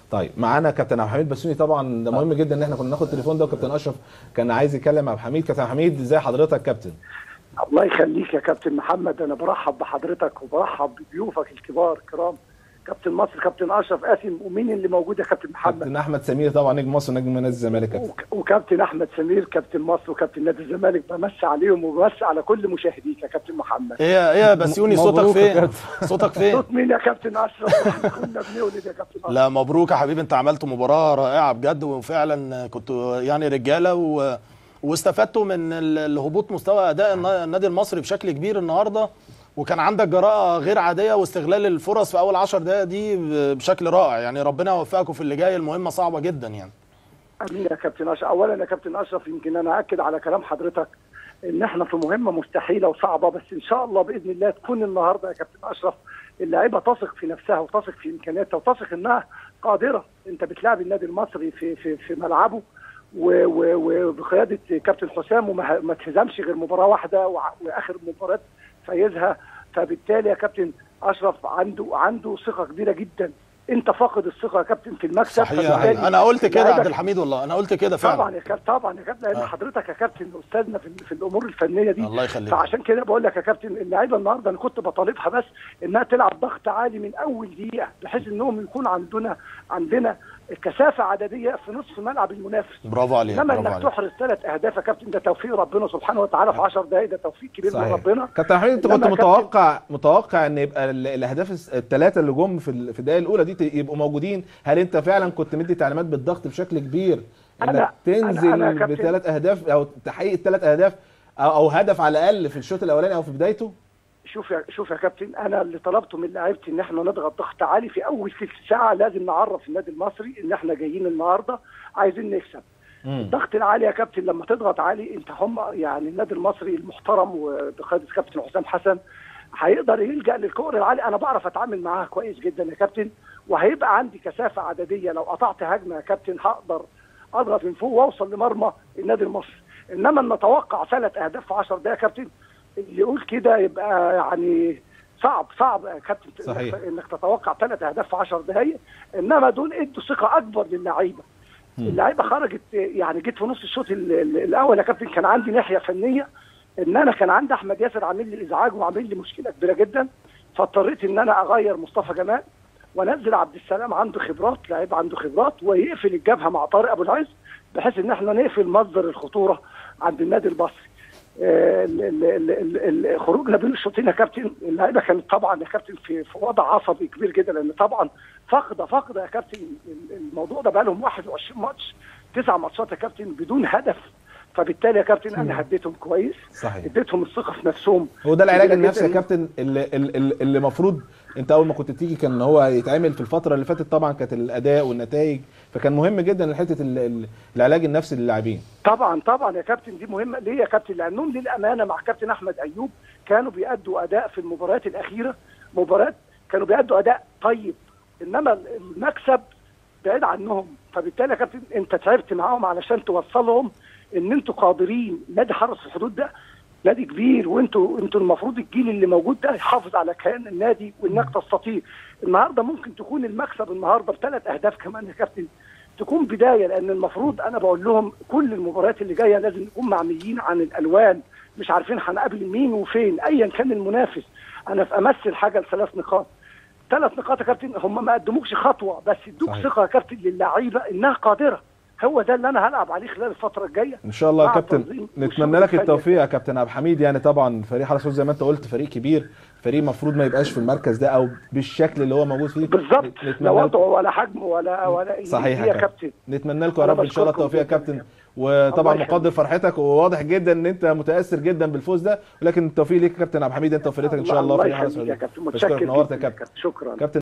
طيب معانا كابتن عبد الحميد بسوني طبعا ده مهم جدا ان احنا كنا ناخد التليفون ده وكابتن اشرف كان عايز يتكلم مع عبد الحميد كابتن عبد الحميد ازي حضرتك كابتن الله يخليك يا كابتن محمد انا برحب بحضرتك وبرحب بضيوفك الكبار الكرام كابتن مصر كابتن اشرف قاسم ومين اللي موجود يا كابتن محمد كابتن احمد سمير طبعا نجم مصر نجم نادي الزمالك كابتن وك- وكابتن احمد سمير كابتن مصر وكابتن نادي الزمالك بمسي عليهم وبمسي على كل مشاهديك يا كابتن محمد ايه ايه يا بسيوني صوتك مبروك يا فين كابتن. صوتك فين صوت مين يا كابتن اشرف إحنا كنا بنولد يا كابتن اشرف لا مبروك يا حبيبي انت عملت مباراه رائعه بجد وفعلا كنتوا يعني رجاله و... واستفدتوا من ال- الهبوط مستوى اداء النا- النادي المصري بشكل كبير النهارده وكان عندك جراءه غير عاديه واستغلال الفرص في اول 10 دقائق دي ب- بشكل رائع يعني ربنا يوفقكم في اللي جاي المهمه صعبه جدا يعني امين يا كابتن اشرف اولا يا كابتن اشرف يمكن انا اكد على كلام حضرتك ان احنا في مهمه مستحيله وصعبه بس ان شاء الله باذن الله تكون النهارده يا كابتن اشرف اللعيبه تثق في نفسها وتثق في امكانياتها وتثق انها قادره انت بتلعب النادي المصري في في في ملعبه و- و- وبقياده كابتن حسام وما ما تهزمش غير مباراه واحده وع- واخر مباراه فايزها فبالتالي يا كابتن اشرف عنده عنده ثقه كبيره جدا انت فاقد الثقه يا كابتن في المكسب صحيح فبالتالي انا قلت كده يا لعيبك عبد الحميد والله انا قلت كده طبعا فعلا يا كابتن طبعا يا كابتن لان آه. حضرتك يا كابتن استاذنا في, في الامور الفنيه دي الله يخليك فعشان كده بقول لك يا كابتن اللعيبه النهارده انا كنت بطالبها بس انها تلعب ضغط عالي من اول دقيقه بحيث انهم يكون عندنا عندنا كثافه عدديه في نصف ملعب المنافس برافو عليك انما برافو انك عليك تحرز ثلاث اهداف يا كابتن ده توفيق ربنا سبحانه وتعالى في 10 دقائق ده توفيق كبير من صحيح ربنا كابتن عبد الحميد انت إنما كنت يا كابتن- متوقع متوقع ان يبقى ال- الاهداف الثلاثه اللي جم في ال- في الدقائق الاولى دي ت- يبقوا موجودين هل انت فعلا كنت مدي تعليمات بالضغط بشكل كبير انك أنا- أنا- تنزل أنا يا كابتن- بثلاث اهداف او تحقيق الثلاث اهداف او او هدف على الاقل في الشوط الاولاني او في بدايته شوف يا شوف يا كابتن انا اللي طلبته من لعيبتي ان احنا نضغط ضغط عالي في اول ثلث ساعه لازم نعرف النادي المصري ان احنا جايين النهارده عايزين نكسب مم. الضغط العالي يا كابتن لما تضغط عالي انت هم يعني النادي المصري المحترم وبقياده كابتن حسام حسن هيقدر يلجا للكور العالي انا بعرف اتعامل معاها كويس جدا يا كابتن وهيبقى عندي كثافه عدديه لو قطعت هجمه يا كابتن هقدر اضغط من فوق واوصل لمرمى النادي المصري انما ان اتوقع ثلاث اهداف في 10 دقائق يا كابتن اللي يقول كده يبقى يعني صعب صعب يا كابتن صحيح. انك انك تتوقع ثلاث اهداف في 10 دقائق انما دول ادوا ثقه اكبر للعيبه اللعيبه خرجت يعني جيت في نص الشوط ال- ال- الاول يا كابتن كان عندي ناحيه فنيه ان انا كان عندي احمد ياسر عامل لي ازعاج وعامل لي مشكله كبيره جدا فاضطريت ان انا اغير مصطفى جمال وانزل عبد السلام عنده خبرات لعيب عنده خبرات ويقفل الجبهه مع طارق ابو العز بحيث ان احنا نقفل مصدر الخطوره عند النادي المصري آه، ال- ال- ال- ال- ال- خروجنا بين الشوطين يا كابتن اللعيبه كانت طبعا يا كابتن في في وضع عصبي كبير جدا لان طبعا فقده فقده يا كابتن ال- الموضوع ده بقى لهم 21 ماتش تسع ماتشات يا كابتن بدون هدف فبالتالي يا كابتن انا هديتهم كويس صحيح اديتهم الثقه في نفسهم هو ده العلاج كبيرة النفسي يا جداً. كابتن اللي اللي اللي المفروض انت اول ما كنت تيجي كان هو يتعمل في الفتره اللي فاتت طبعا كانت الاداء والنتائج فكان مهم جدا حته ال- ال- العلاج النفسي للاعبين طبعا طبعا يا كابتن دي مهمه ليه يا كابتن لانهم للامانه مع كابتن احمد ايوب كانوا بيأدوا اداء في المباريات الاخيره مباريات كانوا بيأدوا اداء طيب انما المكسب بعيد عنهم فبالتالي يا كابتن انت تعبت معاهم علشان توصلهم ان انتوا قادرين نادي حرس الحدود ده نادي كبير وانتوا انتوا المفروض الجيل اللي موجود ده يحافظ على كيان النادي وانك تستطيع النهارده ممكن تكون المكسب النهارده بثلاث اهداف كمان يا كابتن تكون بدايه لان المفروض انا بقول لهم كل المباريات اللي جايه لازم نكون معميين عن الالوان مش عارفين هنقابل مين وفين ايا كان المنافس انا في امس الحاجه لثلاث نقاط ثلاث نقاط يا كابتن هم ما قدموكش خطوه بس ادوك صحيح. ثقه يا كابتن للعيبه انها قادره هو ده اللي انا هلعب عليه خلال الفتره الجايه ان شاء الله يا مع كابتن تنظيم نتمنى وشغل لك فني. التوفيق يا كابتن عبد الحميد يعني طبعا فريق حرس الحدود زي ما انت قلت فريق كبير فريق المفروض ما يبقاش في المركز ده او بالشكل اللي هو موجود فيه بالظبط نتمنى لا لكم- وضعه ولا حجمه ولا ولا صحيح يا كابتن نتمنى لكم يا أنا رب ان شاء الله بشكركم التوفيق يا جداً يا كابتن كابتن. وطبعا الله مقدر فرحتك وواضح جدا ان انت متاثر جدا بالفوز ده ولكن التوفيق ليك يا كابتن عبد الحميد انت وفريقك ان شاء الله الله فريق حرس يخليك يا الحدود كابتن بشكرك متشكر نورت يا جداً كابتن شكرا كابتن